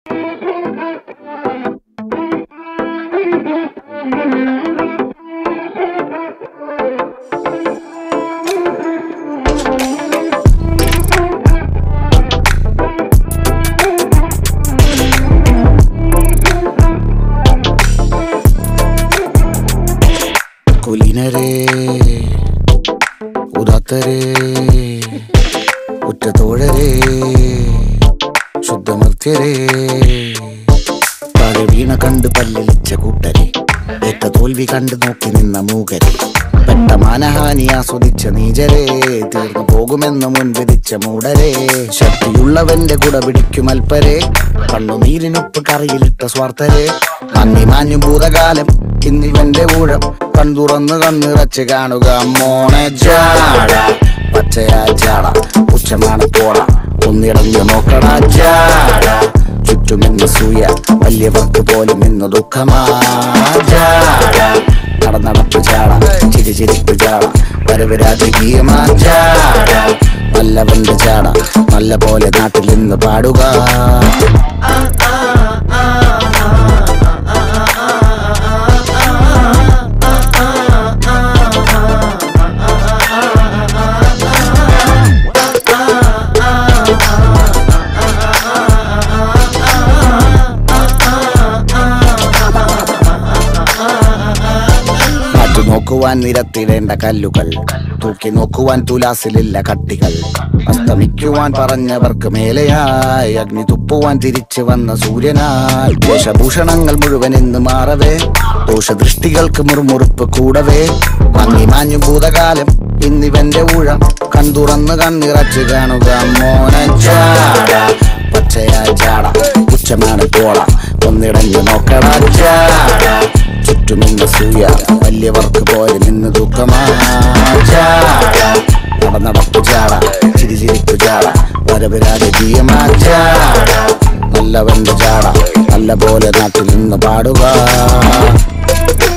കുലീനരേ ഉദാത്തരേ ഉറ്റതോഴരേ ശുദ്ധമർത്യരേ താഴെ വീണ കണ്ട് പല്ലിളിച്ച കൂട്ടരെ ഏറ്റ തോൽവി കണ്ട് നോക്കി നിന്ന മൂകരെ പെട്ട മാനഹാനി ആസ്വദിച്ച നീചരെ തീർന്നു പോകുമെന്ന് മുൻവിധിച്ച മൂടരെ ശക്തിയുള്ളവന്റെ കുട പിടിക്കും അൽപ്പരെ കണ്ണുനീരിനൊപ്പ് കറിയിലിട്ട സ്വാർത്ഥരെ നന്ദി മാഞ്ഞു ഭൂതകാലം ഇന്നിവന്റെ ഊഴം കൺതുറന്ന് കണ്ണിറച്ച് കാണുക മോണെ ജാട പച്ചയായ ചാട പുച്ഛമാണ് പോട ഒന്നിടഞ്ഞു നോക്കട ജാട ചുറ്റുമെന്ന് സൂയ വലിയവർക്ക് പോലും ഇന്ന് ദുഃഖമാ ജാട നടന്നടപ്പ് ചാട ചിരി ചിരിപ്പ് ചാട വരവ് രാജകീയമാ ചാട നല്ലവന്റെ ചാട നല്ല പോലെ നാട്ടിൽ ഇന്ന് പാടുക മാറ്റു നോക്കുവാൻ നിരത്തിടേണ്ട കല്ലുകൾ തൂക്കി നോക്കുവാൻ തുലാസിലില്ല കട്ടികൾ അസ്തമിക്കുവാൻ പറഞ്ഞവർക്ക് മേലെയായി അഗ്നി തുപ്പുവാൻ തിരിച്ചു വന്ന സൂര്യനായി വേഷഭൂഷണങ്ങൾ മുഴുവൻ ഇന്ന് മാറവേ ദോഷദൃഷ്ടികൾക്ക് മുറുമുറുപ്പ് കൂടവേ മങ്ങി മാഞ്ഞു ഭൂതകാലം ഇന്നിവന്റെ ഊഴം കൺതുറന്ന് കണ്ണിറച്ച് കാണുക മോനച്ചാട പച്ചയായ ചാട ഉച്ചമാണ് പോള ഒന്നിടഞ്ഞു നോക്കട ചാട ചുറ്റുമിന്ന് സൂയ വലിയവർക്ക് പോലും ഇന്ന് ദുഃഖമാ ചാട നടന്നടപ്പ് ചാട ചിരി ചിരിപ്പ് ചാട വരവ് രാജകീയമാ ചാട നല്ലവന്റെ ചാട നല്ല പോലെ നാട്ടിൽ നിന്ന് പാടുക